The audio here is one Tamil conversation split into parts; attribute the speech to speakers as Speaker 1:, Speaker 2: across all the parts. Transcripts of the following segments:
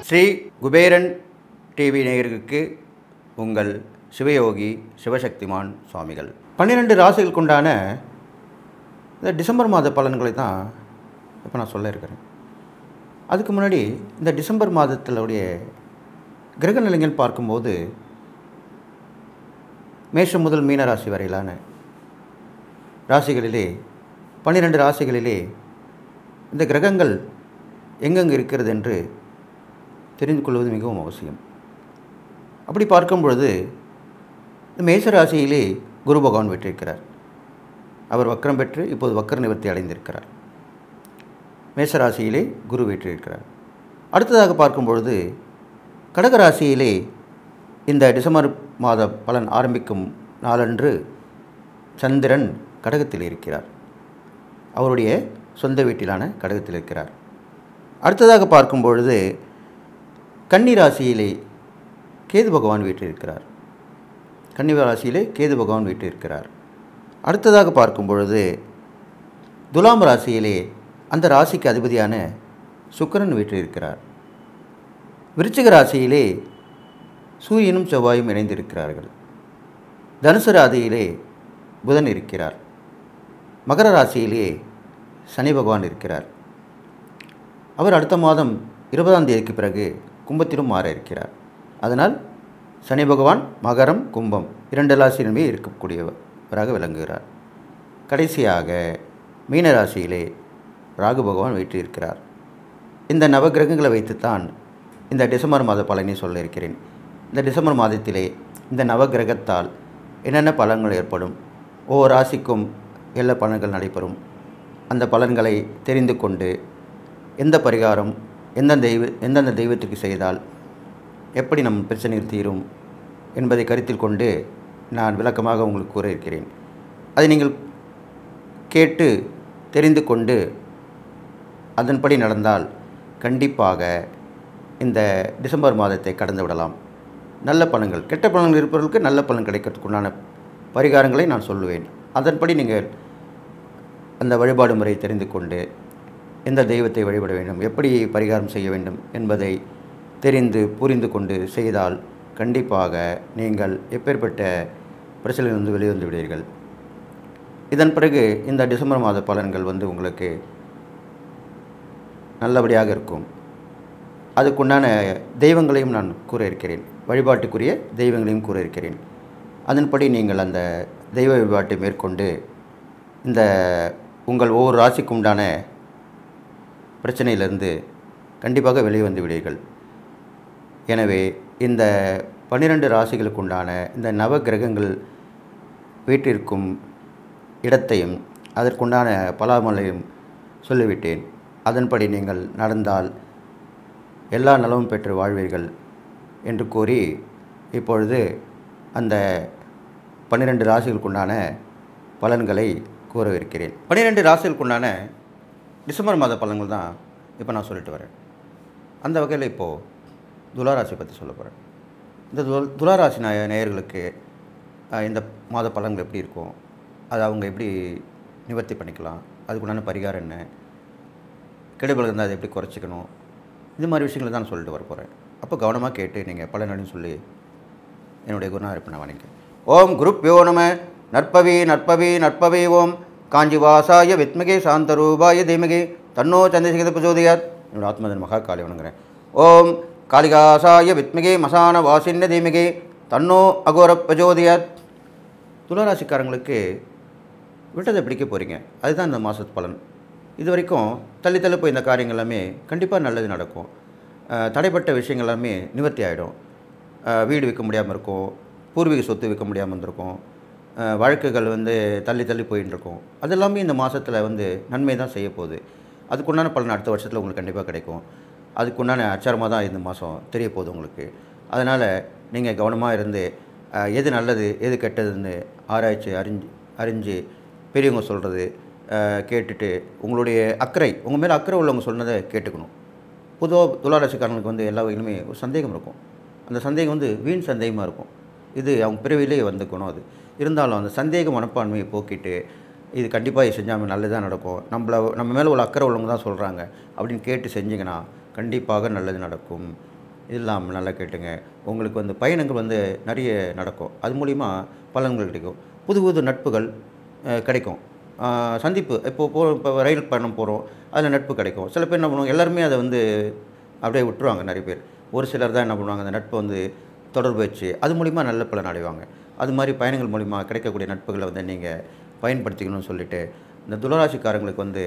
Speaker 1: ஸ்ரீ குபேரன் டிவி நேயர்களுக்கு உங்கள் சிவயோகி சிவசக்திமான் சுவாமிகள் பன்னிரெண்டு ராசிகளுக்குண்டான இந்த டிசம்பர் மாத பலன்களை தான் இப்போ நான் சொல்ல இருக்கிறேன் அதுக்கு முன்னாடி இந்த டிசம்பர் மாதத்திலுடைய கிரக நிலைகள் பார்க்கும்போது மேஷம் முதல் மீன ராசி வரையிலான ராசிகளிலே பன்னிரெண்டு ராசிகளிலே இந்த கிரகங்கள் எங்கெங்கே இருக்கிறது என்று தெரிந்து கொள்வது மிகவும் அவசியம் அப்படி பார்க்கும் பொழுது இந்த மேச ராசியிலே குரு பகவான் பெற்றிருக்கிறார் அவர் வக்கரம் பெற்று இப்போது வக்கர நிவர்த்தி அடைந்திருக்கிறார் மேச ராசியிலே குரு பெற்றிருக்கிறார் அடுத்ததாக பார்க்கும் பொழுது கடக ராசியிலே இந்த டிசம்பர் மாத பலன் ஆரம்பிக்கும் நாளன்று சந்திரன் கடகத்தில் இருக்கிறார் அவருடைய சொந்த வீட்டிலான கடகத்தில் இருக்கிறார் அடுத்ததாக பார்க்கும் பொழுது கன்னி ராசியிலே கேது பகவான் வீற்றிருக்கிறார் கன்னி ராசியிலே கேது பகவான் வீற்றிருக்கிறார் அடுத்ததாக பார்க்கும் பொழுது துலாம் ராசியிலே அந்த ராசிக்கு அதிபதியான சுக்கிரன் வீற்றிருக்கிறார் விருச்சிக ராசியிலே சூரியனும் செவ்வாயும் இணைந்திருக்கிறார்கள் தனுசு ராசியிலே புதன் இருக்கிறார் மகர ராசியிலே சனி பகவான் இருக்கிறார் அவர் அடுத்த மாதம் இருபதாம் தேதிக்கு பிறகு கும்பத்திலும் மாற இருக்கிறார் அதனால் சனி பகவான் மகரம் கும்பம் இரண்டு ராசியிலுமே இருக்கக்கூடியவராக விளங்குகிறார் கடைசியாக மீன ராசியிலே ராகு பகவான் வீற்றிருக்கிறார் இந்த நவகிரகங்களை வைத்துத்தான் இந்த டிசம்பர் மாத பலனை சொல்ல இருக்கிறேன் இந்த டிசம்பர் மாதத்திலே இந்த நவகிரகத்தால் என்னென்ன பலன்கள் ஏற்படும் ஒவ்வொரு ராசிக்கும் எல்லா பலன்கள் நடைபெறும் அந்த பலன்களை தெரிந்து கொண்டு எந்த பரிகாரம் எந்தெந்த தெய்வ எந்தெந்த தெய்வத்துக்கு செய்தால் எப்படி நம் பிரச்சனைகள் தீரும் என்பதை கருத்தில் கொண்டு நான் விளக்கமாக உங்களுக்கு கூற இருக்கிறேன் அதை நீங்கள் கேட்டு தெரிந்து கொண்டு அதன்படி நடந்தால் கண்டிப்பாக இந்த டிசம்பர் மாதத்தை கடந்து விடலாம் நல்ல பலன்கள் கெட்ட பலன்கள் இருப்பவர்களுக்கு நல்ல பலன் கிடைக்கிறதுக்குண்டான பரிகாரங்களை நான் சொல்லுவேன் அதன்படி நீங்கள் அந்த வழிபாடு முறை தெரிந்து கொண்டு எந்த தெய்வத்தை வழிபட வேண்டும் எப்படி பரிகாரம் செய்ய வேண்டும் என்பதை தெரிந்து புரிந்து கொண்டு செய்தால் கண்டிப்பாக நீங்கள் எப்பேற்பட்ட பிரச்சனையிலிருந்து வெளிவந்து விடுவீர்கள் இதன் பிறகு இந்த டிசம்பர் மாத பலன்கள் வந்து உங்களுக்கு நல்லபடியாக இருக்கும் அதுக்குண்டான தெய்வங்களையும் நான் கூற இருக்கிறேன் வழிபாட்டுக்குரிய தெய்வங்களையும் கூற இருக்கிறேன் அதன்படி நீங்கள் அந்த தெய்வ வழிபாட்டை மேற்கொண்டு இந்த உங்கள் ஒவ்வொரு ராசிக்கு உண்டான பிரச்சனையிலிருந்து கண்டிப்பாக வெளியே வந்து விடுவீர்கள் எனவே இந்த பன்னிரண்டு ராசிகளுக்கு உண்டான இந்த நவ கிரகங்கள் வீட்டிற்கும் இடத்தையும் அதற்குண்டான பலாமலையும் சொல்லிவிட்டேன் அதன்படி நீங்கள் நடந்தால் எல்லா நலமும் பெற்று வாழ்வீர்கள் என்று கூறி இப்பொழுது அந்த பன்னிரெண்டு ராசிகளுக்குண்டான பலன்களை கூறவிருக்கிறேன் பன்னிரெண்டு ராசிகளுக்குண்டான டிசம்பர் மாத பலன்கள் தான் இப்போ நான் சொல்லிட்டு வரேன் அந்த வகையில் இப்போது துளாராசி பற்றி சொல்ல போகிறேன் இந்த துல துளாராசி நாய நேயர்களுக்கு அஹ், இந்த மாத பலன்கள் எப்படி இருக்கும் அதை அவங்க எப்படி நிவர்த்தி பண்ணிக்கலாம் அதுக்குண்டான பரிகாரம் என்ன கெடுபல் இருந்தால் அதை எப்படி குறைச்சிக்கணும் இது மாதிரி விஷயங்களை தான் நான் சொல்லிட்டு வர போகிறேன் அப்போ கவனமாக கேட்டு நீங்கள் பலனடின்னு சொல்லி என்னுடைய குருநாதர் நான் வணக்கம் ஓம் குருப்யோ நம நற்பவி நற்பவி நற்பவி ஓம் காஞ்சிவாசாய வித்மகே சாந்தரூபாய தீமகே தன்னோ சந்திரசேகர பிரச்சோதயாத் என்னோட ஆத்மதன் மகா காளி வணங்குறேன் ஓம் காளிகாசாய வித்மகே மசான வாசின்ன தீமகே தன்னோ அகோர பிரச்சோதயாத் துளாராசிக்காரங்களுக்கு விட்டதை பிடிக்க போகிறீங்க அதுதான் இந்த மாதத்து பலன் இது வரைக்கும் தள்ளி தள்ளி போய் இந்த காரியங்கள் எல்லாமே கண்டிப்பாக நல்லது நடக்கும் அஹ், தடைப்பட்ட விஷயங்கள் எல்லாமே நிவர்த்தி ஆகிடும் வீடு விற்க முடியாமல் இருக்கும் பூர்வீக சொத்து விற்க முடியாமல் இருந்திருக்கும் அஹ், வழக்குகள் வந்து தள்ளி தள்ளி போயின்னு இருக்கும் அது எல்லாமே இந்த மாதத்தில் வந்து நன்மை தான் செய்ய போகுது அதுக்குண்டான பலன் அடுத்த வருஷத்தில் உங்களுக்கு கண்டிப்பாக கிடைக்கும் அதுக்குண்டான அச்சாரமாக தான் இந்த மாதம் தெரிய போகுது உங்களுக்கு அதனால் நீங்கள் கவனமாக இருந்து அஹ், எது நல்லது எது கெட்டதுன்னு ஆராய்ச்சி அறிஞ்சு அறிஞ்சு பெரியவங்க சொல்கிறது கேட்டுட்டு உங்களுடைய அக்கறை உங்கள் மேலே அக்கறை உள்ளவங்க சொன்னதை கேட்டுக்கணும் பொதுவாக துளாராசிக்காரங்களுக்கு வந்து எல்லா வகையிலுமே ஒரு சந்தேகம் இருக்கும் அந்த சந்தேகம் வந்து வீண் சந்தேகமாக இருக்கும் இது அவங்க பிறவிலே வந்த குணம் அது இருந்தாலும் அந்த சந்தேக மனப்பான்மையை போக்கிட்டு இது கண்டிப்பாக இது செஞ்சால் நல்லதாக நடக்கும் நம்மள நம்ம மேலே உள்ள அக்கறை உள்ளவங்க தான் சொல்கிறாங்க அப்படின்னு கேட்டு செஞ்சிங்கன்னா கண்டிப்பாக நல்லது நடக்கும் இது இல்லாமல் நல்லா கேட்டுங்க உங்களுக்கு வந்து பயணங்கள் வந்து நிறைய நடக்கும் அது மூலிமா பலன்கள் கிடைக்கும் புது புது நட்புகள் அஹ், கிடைக்கும் ஆஹ், சந்திப்பு இப்போ போ இப்போ ரயில் பயணம் போகிறோம் அதில் நட்பு கிடைக்கும் சில பேர் என்ன பண்ணுவாங்க எல்லாருமே அதை வந்து அப்படியே விட்டுருவாங்க நிறைய பேர் ஒரு சிலர் தான் என்ன பண்ணுவாங்க அந்த நட்பை வந்து தொடர்பு வச்சு அது மூலிமா நல்ல பலன் அடைவாங்க அது மாதிரி பயணங்கள் மூலிமா கிடைக்கக்கூடிய நட்புகளை வந்து நீங்கள் பயன்படுத்திக்கணும்னு சொல்லிட்டு இந்த துளராசிக்காரங்களுக்கு வந்து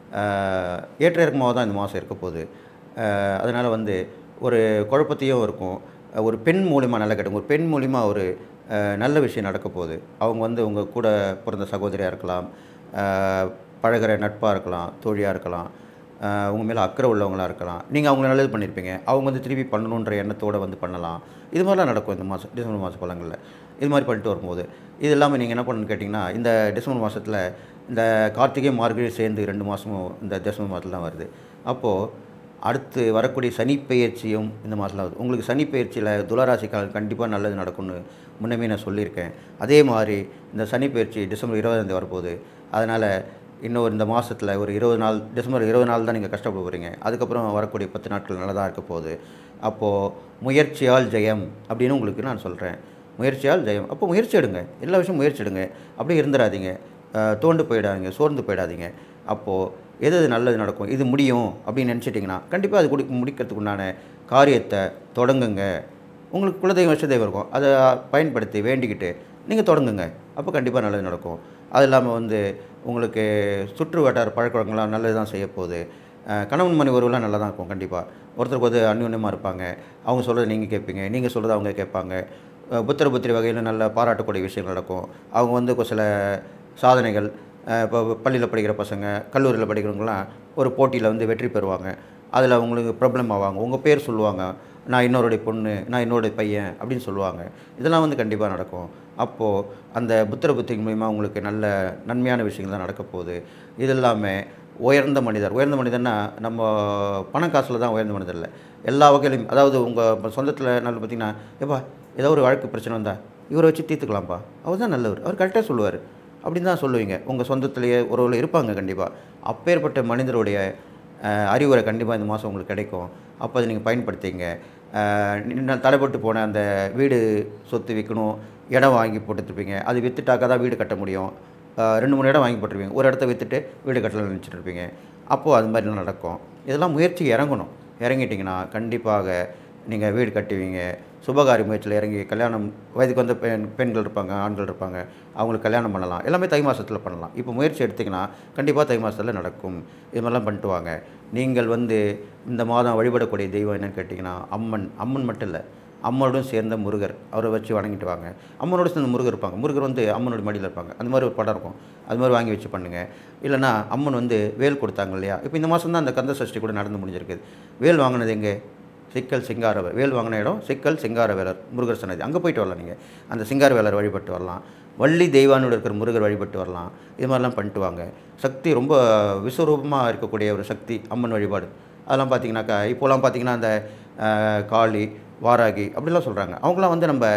Speaker 1: ஆஹ், ஏற்ற இறக்கமாக தான் இந்த மாதம் இருக்க போகுது அதனால் வந்து ஒரு குழப்பத்தையும் இருக்கும் ஒரு பெண் மூலிமா நல்ல கிடைக்கும் ஒரு பெண் மூலிமா ஒரு அஹ், நல்ல விஷயம் நடக்க போகுது அவங்க வந்து உங்கள் கூட பிறந்த சகோதரியாக இருக்கலாம் அஹ், பழகுற நட்பாக இருக்கலாம் தோழியாக இருக்கலாம் அஹ், உங்க மேலே அக்கறை உள்ளவங்களாக இருக்கலாம் நீங்கள் அவங்க நல்லது பண்ணியிருப்பீங்க அவங்க வந்து திருப்பி பண்ணணுன்ற எண்ணத்தோடு வந்து பண்ணலாம் இது மாதிரிலாம் நடக்கும் இந்த மாதம் டிசம்பர் மாத பழங்களில் இது மாதிரி பண்ணிட்டு வரும்போது இது இல்லாமல் நீங்கள் என்ன பண்ணணும்னு கேட்டிங்கன்னா இந்த டிசம்பர் மாதத்தில் இந்த கார்த்திகை மார்கழி சேர்ந்து ரெண்டு மாதமும் இந்த டிசம்பர் மாதத்தில் தான் வருது அப்போது அடுத்து வரக்கூடிய சனி பெயர்ச்சியும் இந்த மாதத்தில் வருது உங்களுக்கு சனி பெயர்ச்சியில் துளாராசிக்காரர்கள் கண்டிப்பாக நல்லது நடக்கும்னு முன்னமே நான் சொல்லியிருக்கேன் அதே மாதிரி இந்த சனி பெயர்ச்சி டிசம்பர் இருபதாந்தேதி வரப்போகுது அதனால் இன்னும் இந்த மாதத்தில் ஒரு இருபது நாள் டிசம்பர் இருபது நாள் தான் நீங்கள் கஷ்டப்பட போகிறீங்க அதுக்கப்புறம் வரக்கூடிய பத்து நாட்கள் நல்லதாக இருக்க போகுது அப்போது முயற்சியால் ஜெயம் அப்படின்னு உங்களுக்கு நான் சொல்கிறேன் முயற்சியால் ஜெயம் அப்போ முயற்சி எடுங்க எல்லா விஷயமும் முயற்சி எடுங்க அப்படியே இருந்துடாதீங்க அஹ், தோண்டு போயிடாதீங்க சோர்ந்து போயிடாதீங்க அப்போது எது எது நல்லது நடக்கும் இது முடியும் அப்படின்னு நினச்சிட்டிங்கன்னா கண்டிப்பாக அது குடி முடிக்கிறதுக்கு உண்டான காரியத்தை தொடங்குங்க உங்களுக்கு குலதெய்வம் வருஷதெய்வம் இருக்கும் அதை பயன்படுத்தி வேண்டிக்கிட்டு நீங்கள் தொடங்குங்க அப்போ கண்டிப்பாக நல்லது நடக்கும் அது இல்லாமல் வந்து உங்களுக்கு சுற்று வட்டார பழக்கவழக்கங்கள்லாம் நல்லது தான் செய்ய போகுது அஹ் கணவன் மணி உறவுலாம் நல்லா தான் இருக்கும் கண்டிப்பாக ஒருத்தருக்கு வந்து அந்யோன்யமாக இருப்பாங்க அவங்க சொல்கிறத நீங்கள் கேட்பீங்க நீங்கள் சொல்கிறத அவங்க கேட்பாங்க அஹ் புத்திர புத்திரி வகையில் நல்ல பாராட்டக்கூடிய விஷயங்கள் நடக்கும் அவங்க வந்து ஒரு சில சாதனைகள் அஹ் இப்போ பள்ளியில் படிக்கிற பசங்க கல்லூரியில் படிக்கிறவங்களாம் ஒரு போட்டியில் வந்து வெற்றி பெறுவாங்க அதில் அவங்களுக்கு ப்ராப்ளம் ஆவாங்க உங்கள் பேர் சொல்லுவாங்க நான் இன்னொருடைய பொண்ணு நான் இன்னொருடைய பையன் அப்படின்னு சொல்லுவாங்க இதெல்லாம் வந்து கண்டிப்பாக நடக்கும் அப்போது அந்த புத்திர புத்திரி மூலிமா உங்களுக்கு நல்ல நன்மையான விஷயங்கள் தான் நடக்க போகுது இது இல்லாமல் உயர்ந்த மனிதர் உயர்ந்த மனிதர்னா நம்ம பணம் காசில் தான் உயர்ந்த மனிதர் இல்லை எல்லா வகையிலையும் அதாவது உங்கள் சொந்தத்தில் நல்ல பார்த்தீங்கன்னா ஏப்பா ஏதோ ஒரு வழக்கு பிரச்சனை வந்தால் இவரை வச்சு தீர்த்துக்கலாம்ப்பா அவர் தான் நல்லவர் அவர் கரெக்டாக சொல்லுவார் அப்படின்னு தான் சொல்லுவீங்க உங்கள் சொந்தத்திலேயே உறவில் இருப்பாங்க கண்டிப்பாக அப்பேற்பட்ட மனிதருடைய அஹ், அறிவுரை கண்டிப்பாக இந்த மாதம் உங்களுக்கு கிடைக்கும் அப்போ அதை நீங்கள் பயன்படுத்திங்க அஹ், இன்னும் தடைப்பட்டு போன அந்த வீடு சொத்து விற்கணும் இடம் வாங்கி போட்டுருப்பீங்க அது விற்றுட்டாக்கா தான் வீடு கட்ட முடியும் அஹ், ரெண்டு மூணு இடம் வாங்கி போட்டிருப்பீங்க ஒரு இடத்த விற்றுட்டு வீடு கட்டலாம்னு நினச்சிட்டு இருப்பீங்க அப்போது அது மாதிரிலாம் நடக்கும் இதெல்லாம் முயற்சி இறங்கணும் இறங்கிட்டிங்கன்னா கண்டிப்பாக நீங்கள் வீடு கட்டுவீங்க சுபகாரி முயற்சியில் இறங்கி கல்யாணம் வயதுக்கு வந்த பெண் பெண்கள் இருப்பாங்க ஆண்கள் இருப்பாங்க அவங்களுக்கு கல்யாணம் பண்ணலாம் எல்லாமே தை மாதத்தில் பண்ணலாம் இப்போ முயற்சி எடுத்திங்கன்னா கண்டிப்பாக தை மாதத்தில் நடக்கும் இது மாதிரிலாம் பண்ணிட்டு வாங்க நீங்கள் வந்து இந்த மாதம் வழிபடக்கூடிய தெய்வம் என்னன்னு கேட்டிங்கன்னா அம்மன் அம்மன் மட்டும் இல்லை அம்மனோடும் சேர்ந்த முருகர் அவரை வச்சு வணங்கிட்டு வாங்க அம்மனோட சேர்ந்த முருகர் இருப்பாங்க முருகர் வந்து அம்மனோட மடியில் இருப்பாங்க அந்த மாதிரி ஒரு படம் இருக்கும் அது மாதிரி வாங்கி வச்சு பண்ணுங்கள் இல்லைனா அம்மன் வந்து வேல் கொடுத்தாங்க இல்லையா இப்போ இந்த மாதம் தான் அந்த கந்த சஷ்டி கூட நடந்து முடிஞ்சிருக்குது வேல் வாங்கினது எங்கே சிக்கல் சிங்காரவர் வேல் வாங்கின இடம் சிக்கல் சிங்காரவேலர் முருகர் சன்னதி அங்கே போயிட்டு வரலாம் நீங்கள் அந்த சிங்காரவேலர் வழிபட்டு வரலாம் வள்ளி தெய்வானோட இருக்கிற முருகர் வழிபட்டு வரலாம் இது மாதிரிலாம் பண்ணிட்டு வாங்க சக்தி ரொம்ப விஸ்வரூபமாக இருக்கக்கூடிய ஒரு சக்தி அம்மன் வழிபாடு அதெல்லாம் பார்த்தீங்கன்னாக்கா இப்போலாம் பார்த்தீங்கன்னா அந்த அஹ், காளி வாராகி அப்படிலாம் சொல்கிறாங்க அவங்களாம் வந்து நம்ம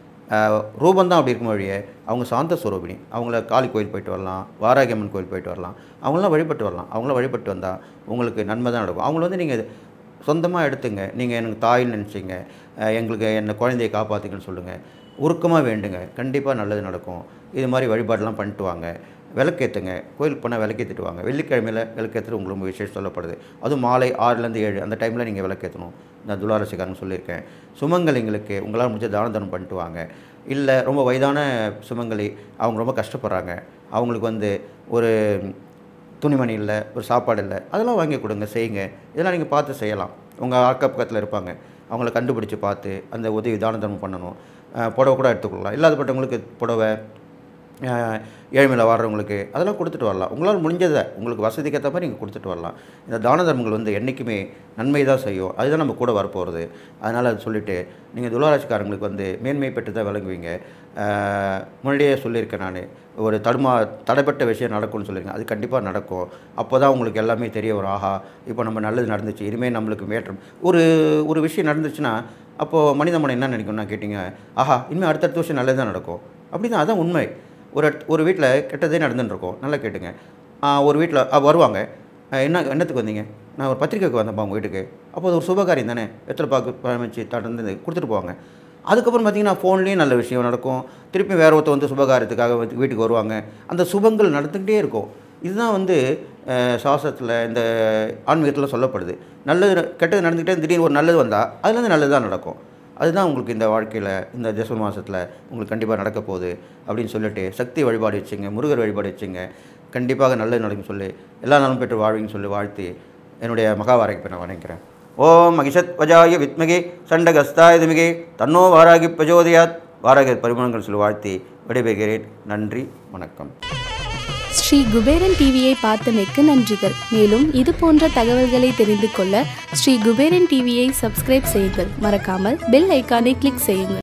Speaker 1: ரூபந்தான் அப்படி இருக்கும் வழியே அவங்க சாந்த ஸ்வரூபிணி அவங்கள காளி கோயில் போயிட்டு வரலாம் வாராகி அம்மன் கோயில் போயிட்டு வரலாம் அவங்களாம் வழிபட்டு வரலாம் அவங்களாம் வழிபட்டு வந்தால் உங்களுக்கு நன்மை தான் நடக்கும் அவங்கள வந்து நீங்கள் சொந்தமாக எடுத்துங்க நீங்கள் எனக்கு தாயின்னு நினச்சிங்க எங்களுக்கு என்னை குழந்தையை காப்பாற்றுங்கன்னு சொல்லுங்கள் உருக்கமாக வேண்டுங்க கண்டிப்பாக நல்லது நடக்கும் இது மாதிரி வழிபாடெல்லாம் பண்ணிட்டு வாங்க விளக்கேற்றுங்க கோயிலுக்கு போனால் விளக்கேற்றிட்டு வாங்க வெள்ளிக்கிழமையில் விளக்கேற்றுறது உங்களுக்கு ரொம்ப விசேஷம் சொல்லப்படுது அதுவும் மாலை ஆறுலேருந்து ஏழு அந்த டைமில் நீங்கள் விளக்கேற்றணும் நான் துளாரசிக்காரன் சொல்லியிருக்கேன் சுமங்கலிங்களுக்கு உங்களால் முடிஞ்ச தான தர்மம் பண்ணிட்டு வாங்க இல்லை ரொம்ப வயதான சுமங்கலி அவங்க ரொம்ப கஷ்டப்படுறாங்க அவங்களுக்கு வந்து ஒரு துணிமணி இல்லை ஒரு சாப்பாடு இல்லை அதெல்லாம் வாங்கி கொடுங்க செய்யுங்க இதெல்லாம் நீங்கள் பார்த்து செய்யலாம் உங்கள் அக்க பக்கத்தில் இருப்பாங்க அவங்கள கண்டுபிடிச்சு பார்த்து அந்த உதவி தான தர்மம் பண்ணணும் அஹ் புடவை கூட எடுத்துக்கொள்ளலாம் இல்லாதப்பட்டவங்களுக்கு புடவை அஹ் ஏழ்மையில் வர்றவங்களுக்கு அதெல்லாம் கொடுத்துட்டு வரலாம் உங்களால் முடிஞ்சதை உங்களுக்கு வசதிக்கு ஏற்ற மாதிரி நீங்கள் கொடுத்துட்டு வரலாம் இந்த தான தர்மங்கள் வந்து என்றைக்குமே நன்மை தான் செய்யும் அதுதான் நம்ம கூட வரப்போகிறது அதனால் அது சொல்லிவிட்டு நீங்கள் துளாராசிக்காரங்களுக்கு வந்து மேன்மை பெற்று தான் விளங்குவீங்க அஹ் முன்னாடியே சொல்லியிருக்கேன் நான் ஒரு தடுமா தடைப்பட்ட விஷயம் நடக்கும்னு சொல்லியிருக்கேன் அது கண்டிப்பாக நடக்கும் அப்போ தான் உங்களுக்கு எல்லாமே தெரிய வரும் ஆஹா இப்போ நம்ம நல்லது நடந்துச்சு இனிமேல் நம்மளுக்கு மேற்றம் ஒரு ஒரு விஷயம் நடந்துச்சுன்னா அப்போது மனித மனம் என்ன நினைக்கும்னா கேட்டிங்க ஆஹா இனிமேல் அடுத்தடுத்த விஷயம் நல்லது தான் நடக்கும் அப்படி தான் அதான் உண்மை ஒரு இடத்- ஒரு வீட்டில் கெட்டதே நடந்துன்னு இருக்கும் நல்லா கேட்டுங்க ஆ, ஒரு வீட்டில் வருவாங்க "அஹ், என்ன என்னத்துக்கு வந்தீங்க நான் ஒரு பத்திரிக்கைக்கு வந்தேன்ப்பா உங்கள் வீட்டுக்கு அப்போ அது ஒரு சுபகாரியம் தானே எத்தனை பாக்கு பழம் வச்சு தடந்து கொடுத்துட்டு போவாங்க அதுக்கப்புறம் பார்த்தீங்கன்னா ஃபோன்லேயும் நல்ல விஷயம் நடக்கும் திருப்பி வேற ஒருத்தர் வந்து சுபகாரியத்துக்காக வந்து வீட்டுக்கு வருவாங்க அந்த சுபங்கள் நடந்துக்கிட்டே இருக்கும் இதுதான் வந்து அஹ், சாஸ்திரத்தில் இந்த ஆன்மீகத்தில் சொல்லப்படுது நல்லது ந- கெட்டது நடந்துக்கிட்டே திடீர்னு ஒரு நல்லது வந்தால் அதுலேருந்து நல்லது தான் நடக்கும் அதுதான் உங்களுக்கு இந்த வாழ்க்கையில் இந்த ஜெசல் மாதத்தில் உங்களுக்கு கண்டிப்பாக நடக்க போகுது அப்படின்னு சொல்லிட்டு சக்தி வழிபாடு வச்சுங்க முருகர் வழிபாடு வச்சுங்க கண்டிப்பாக நல்லது நடக்கும் சொல்லி எல்லா நலம் பெற்று வாழ்வீங்கன்னு சொல்லி வாழ்த்தி என்னுடைய மகாவாரைக்கு நான் வணங்குகிறேன் ஓம் மகிஷத் வஜாய வித்மகே சண்டகஸ்தாய திமிகே தன்னோ வாராகி பிரஜோதயாத் வாராக பரிமாணங்கள் சொல்லி வாழ்த்தி விடைபெறுகிறேன் நன்றி வணக்கம்
Speaker 2: ஸ்ரீ குபேரன் டிவியை பார்த்தமைக்கு நன்றிகள் மேலும் இது போன்ற தகவல்களை தெரிந்து கொள்ள ஸ்ரீ குபேரன் டிவியை சப்ஸ்கிரைப் செய்யுங்கள் மறக்காமல் பெல் ஐக்கானை கிளிக் செய்யுங்கள்